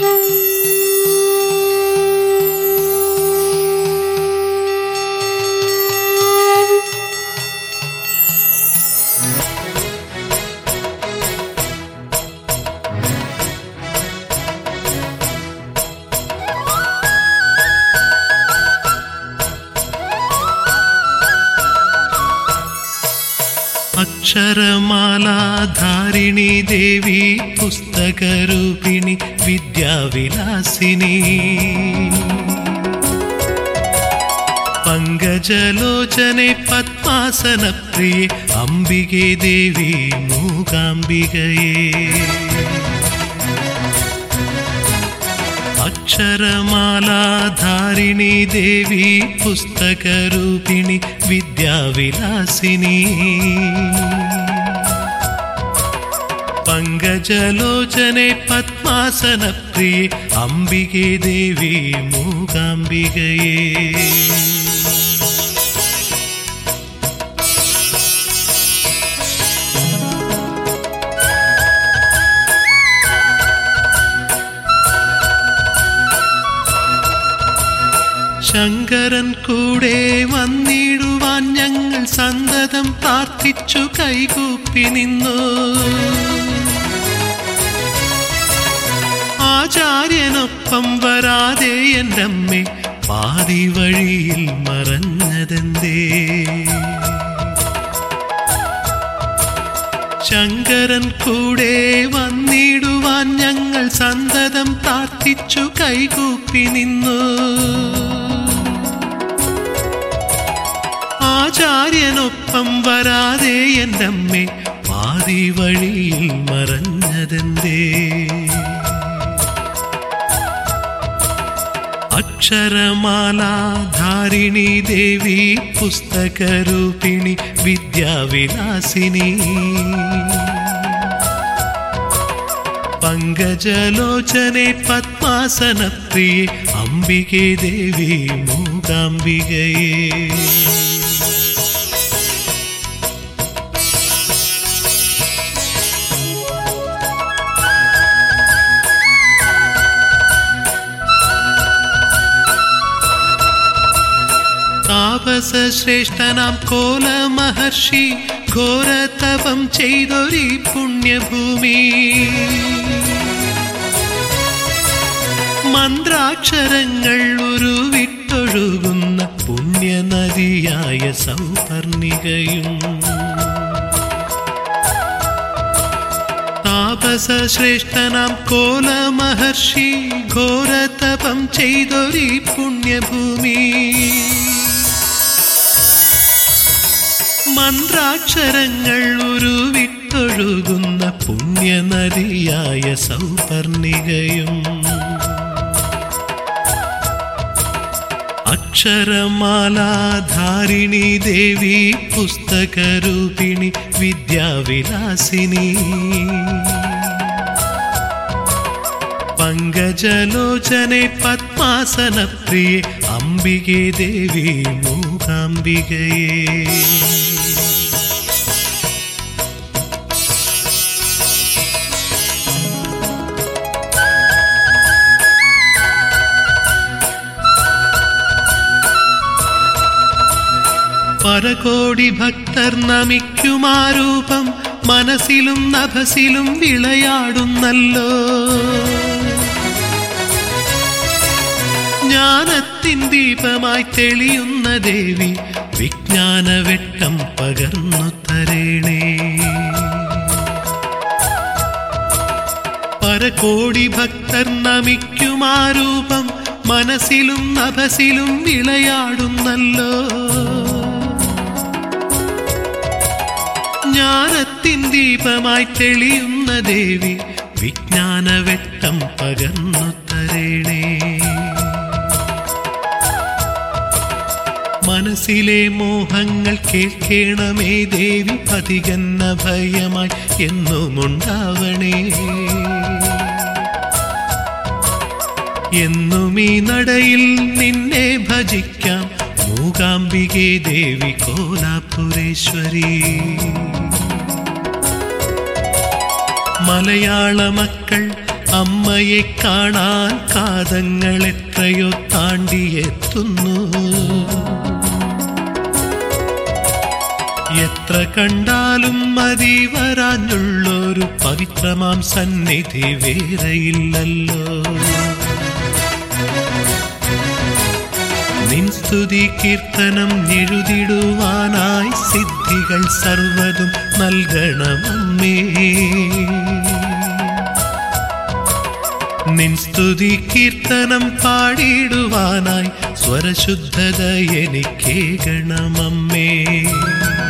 അക്ഷരമാലാധാരിണി ദേവി പുസ്തകരൂപിണി വിദ്യാവിലാസിനി പങ്കജലോചനെ പത്മാസനപ്രിയെ അംബികെ ദേവി മൂകാംബികയേ അക്ഷരമാലാധാരിണി ദേവി പുസ്തകരൂപിണി വിദ്യാവിലാസിനി പങ്കജലോചനെ പത്മാസനപ്രിയെ അംബികെ ദേവി മൂകാംബികയേ ശങ്കരൻ കൂടെ വന്നിടുവാൻ ഞങ്ങൾ സന്തതം പ്രാർത്ഥിച്ചു കൈകൂപ്പി നിന്നു ആചാര്യനൊപ്പം വരാതെ എൻ്റെ അമ്മേ പാതി വഴിയിൽ മറഞ്ഞതെന്തേ ശങ്കരൻ കൂടെ വന്നിടുവാൻ ഞങ്ങൾ സന്തതം പ്രാർത്ഥിച്ചു കൈകൂപ്പി നിന്നു ആചാര്യനൊപ്പം വരാതെ എൻ്റെ അമ്മേ പാതി വഴിയിൽ മറഞ്ഞതെന്തേ അക്ഷരമാലാധാരിണി ദേവി പുസ്തകരൂപിണി വിദ്യാവിലാസിനി പങ്കജലോചനെ പത്മാസനപ്രിയെ അംബികെ ദേവി മൂകാംബികയേ താപസ ശ്രേഷ്ഠനാം കോല മഹർഷി ഘോരതപം ചെയ്തൊരു പുണ്യഭൂമി മന്ത്രാക്ഷരങ്ങൾ ഉരുവിട്ടൊഴുകുന്ന പുണ്യനദിയായ സൗപർണികയും താപസ ശ്രേഷ്ഠനാം കോല മഹർഷി ഘോരതപം ചെയ്തൊരു പുണ്യഭൂമി മന്ത്രാക്ഷരങ്ങൾ ഉരുവിട്ടൊഴുകുന്ന പുണ്യനദിയായ സൗപർണികയും അക്ഷരമാലാധാരിണി ദേവി പുസ്തകരൂപിണി വിദ്യാവിലാസിനി പങ്കജലോചനെ പത്മാസനപ്രിയെ അംബികെ ദേവി മൂകാംബികയേ പരകോടി ഭക്തർ നമിക്കുമാരൂപം മനസ്സിലും നഭസിലും വിളയാടുന്നല്ലോ ജ്ഞാനത്തിൻ ദീപമായി തെളിയുന്ന ദേവി വിജ്ഞാനവെട്ടം പകർന്നു തരേണേ പരകോടി ഭക്തർ നമിക്കുമാരൂപം മനസ്സിലും നഭസിലും വിളയാടുന്നല്ലോ ജ്ഞാനത്തിൻ ദീപമായി തെളിയുന്ന ദേവി വിജ്ഞാനവെട്ടം പകർന്നു തരേണേ മനസ്സിലെ മോഹങ്ങൾ കേൾക്കണമേ ദേവി പതികന്ന ഭയമായി എന്നുമുണ്ടാവണേ എന്നും ഈ നടയിൽ നിന്നെ ഭജിക്കാം മൂകാംബികെ ദേവി കോലാപുരേശ്വരി മലയാള മക്കൾ അമ്മയെ കാണാൻ കാതങ്ങൾ എത്രയോ താണ്ടിയെത്തുന്നു എത്ര കണ്ടാലും മതി വരാഞ്ഞുള്ളൊരു പവിത്രമാം സന്നിധി വേറെയില്ലല്ലോ നിൻ സ്തുതി കീർത്തനം എഴുതിടുവാനായി സിദ്ധികൾ സർവതും നൽകണമമ്മേ നിൻ സ്തുതി കീർത്തനം പാടിടുവാനായി സ്വരശുദ്ധത എനിക്കേകണമമ്മേ